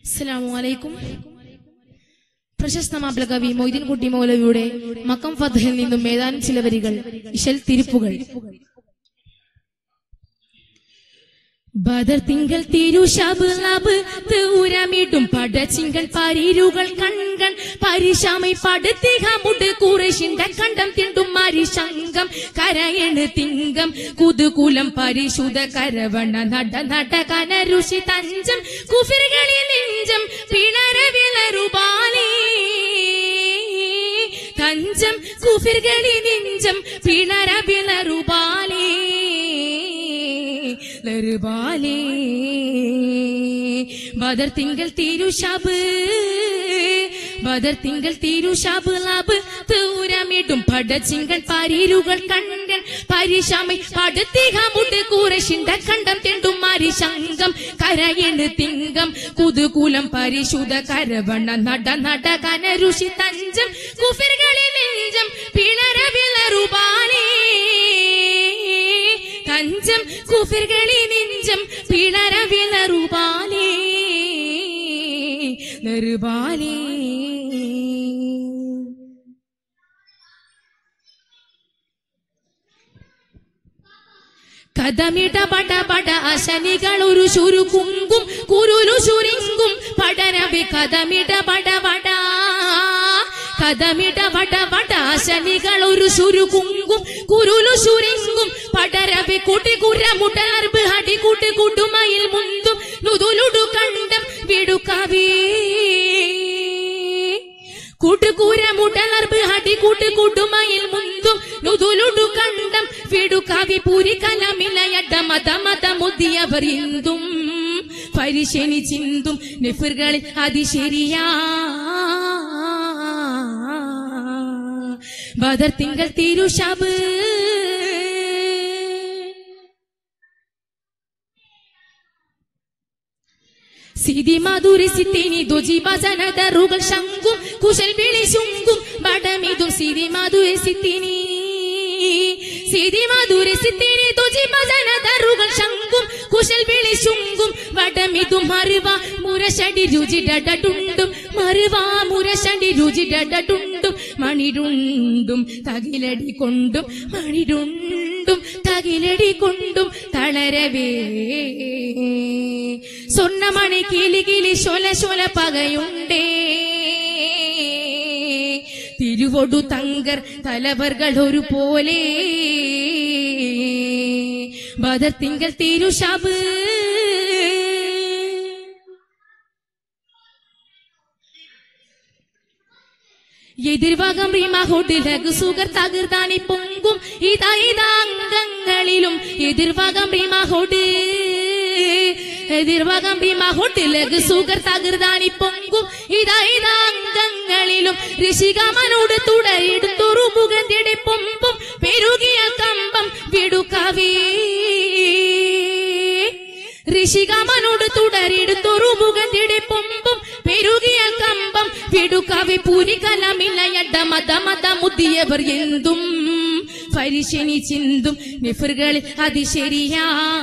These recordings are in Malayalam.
അസ്സലാമു അലൈക്കും പ്രശസ്ത മാപ്പിള കവി മൊയ്തീൻ കുട്ടി മൗലവിയുടെ മക്കം ഫതഹിൽ നിന്നും ഏതാനും ചില വരികൾ ഇശൽ തിരുപ്പുകൾ ബദർ തിങ്കൾ തിരുശാബ് ലാബ് തൂരമിടും പടച്ചിങ്കൽ പരീരുകൾ കൺകൾ പരിശാമൈ പടുത്തിക മുട് കുറേശിന്റെ കണ്ടം തിണ്ടും മരിശങ്കം കരയണ് തിങ്കം കുതുകുലം പരിശുദ്ധ കരവണ നട നട കനരുഷി തഞ്ചം കുഫിറുകളിൽ നെഞ്ചം പിണര വിളറുപാലേ തഞ്ചം കുഫിറുകളിൽ നെഞ്ചം പിണര വിളറുപാലേ ലറുപാലേ ബദർ തിങ്കൾ തിരുശാബ് ബദർ തിങ്കൾ തിരുശാബ് ലാബ് തൂരമിടും പടച്ചിങ്കൾ പരീരുകൾ കണ്ണൻ പരിശാമി പടുത്തിക മുട്ട് കൂറശിന്റെ കണ്ടം തെണ്ടും മരിശങ്കം കരയണ് തിങ്കം കുതുകൂലം പരിശുദ്ധ കരവണ നട നട കനരുഷി തഞ്ചം കുഫിറുകളിൽ നെഞ്ചം പിണര വിളറുപാലേ തഞ്ചം കുഫിറുകളിൽ നെഞ്ചം പിളര വിളറുപാലേ നെറുപാലേ കഥമിട പട പട അശനികൾ ഒരു ശുരുക്കുങ്കും കുരുലു ശുരിങ്കും പടരവി കഥമിട പട പട കഥമിട പട പട അശനികൾ ഒരു ശുരുക്കുങ്കും കുരുലു ശുരിങ്കും പടരവി കൂട്ടി കുര മുടർബ് ഹടി കൂട്ട് കൂട്ടുമയിൽ മുന്തും നുതുലുടു കണ്ടം വിടുക്കവേ കൂട്ടുകൂര മുടലർബ് ഹടി കൂട്ട് കൂട്ടുമയിൽ മുന്തും നുതുലുടു കണ്ടം വിടു കവി പൂരി കലമിലയട മത മത മുതിയവർ ഇന്തും പരിശനി ചിന്തും നെഫറുകളിൽ അതിശരിയാ ബദർ തിങ്കൾ തിരുശാബ് സിതി മാധുരി സിത്തിനി ദുജി ഭജന ദറുകൾ ശങ്കും കുശൽ വിളി ശുങ്കും ബടമിതും സിതി മാധുരി സിത്തിനി സിതി മാധുരി സിത്തിനി ദുജി ഭജന ദറുകൾ ശങ്കും കുശൽ വിളി ശുങ്കും വടമിതും മറുവ മുരശടി രുചി ഡഡുണ്ടും മറുവ മുരശടി രുചി ഡഡുണ്ടും മണിരുണ്ടും തകിലടി കൊണ്ടും മണിരുണ്ടും തകിലടി കൊണ്ടും തളരവേ സ്വർണ്ണമണി കിളി കിളി ശൊല ശൊല പകയുണ്ടേ തിരുവൊടു തങ്കർ തലവർകൾ ഒരു പോലെ ബദർ തിങ്കൾ തിരുശാബ് എതിർഭാഗം റീമാഹോട്ട് ലഘു സുഗർ തകർത്താണി പൊങ്കും ഇതാ ഇതാ അംഗങ്ങളിലും എതിർഭാഗം റീമാഹോട്ട് എതിർഭാഗം റീമാഹോട്ട് ലഘു സുഗർ തകർത്താണി പൊങ്കും ഇതാ ഇതാ അംഗങ്ങളിലും ഋഷികാമനോട് തുടരിടും തുറുമുഖന്റെ പൊമ്പും പെരുകിയ കമ്പം വിടുക്കവേ ഋഷികാമനോട് തുടരിടും തുറുമുഖന്റെ പൊമ്പും പെരുകിയ കമ്പം വിടുകവി പൂരി കലമില്ലയട മത മത മുതിയവർ എന്തും പരിശനി ചിന്തും നിഫറുകളിൽ അതിശരിയാ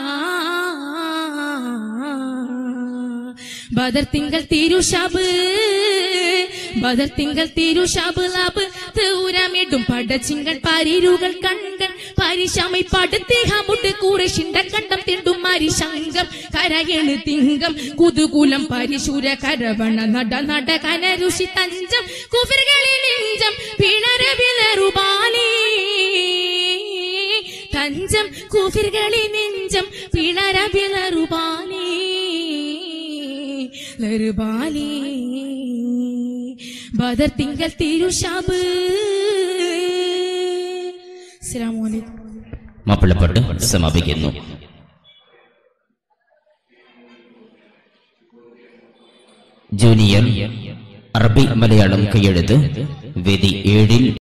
ബദർ തിങ്കൾ തിരുശാബ് ബദർ തിങ്കൾ തിരുശാബ് ലാബ് തൂരമിടും പടച്ചിങ്കൾ പരീരുകൾ കൺകൾ പരിശമൈ പടുത്തിഹ മുട്ട് കൂറശിണ്ട കണ്ടം തിണ്ടും മരിശങ്കം കരയണ് തിങ്കം കുതുകുലം പരിശൂര കരവണ നട നട കനരുഷി തഞ്ചം കുഫിറുകളിൽ നെഞ്ചം പിണര വിളറുപാലേ തഞ്ചം കുഫിറുകളിൽ നെഞ്ചം പിണര വിളറുപാലേ ലറുപാലേ ബദർ തിങ്കൾ തിരുശാബ് അസ്സലാമു അലൈക്കും മാപ്പിളപ്പാട്ട് സമാപിക്കുന്നു ജൂനിയർ അറബി മലയാളം കൈയെഴുത്ത് വേദി ഏഴിൽ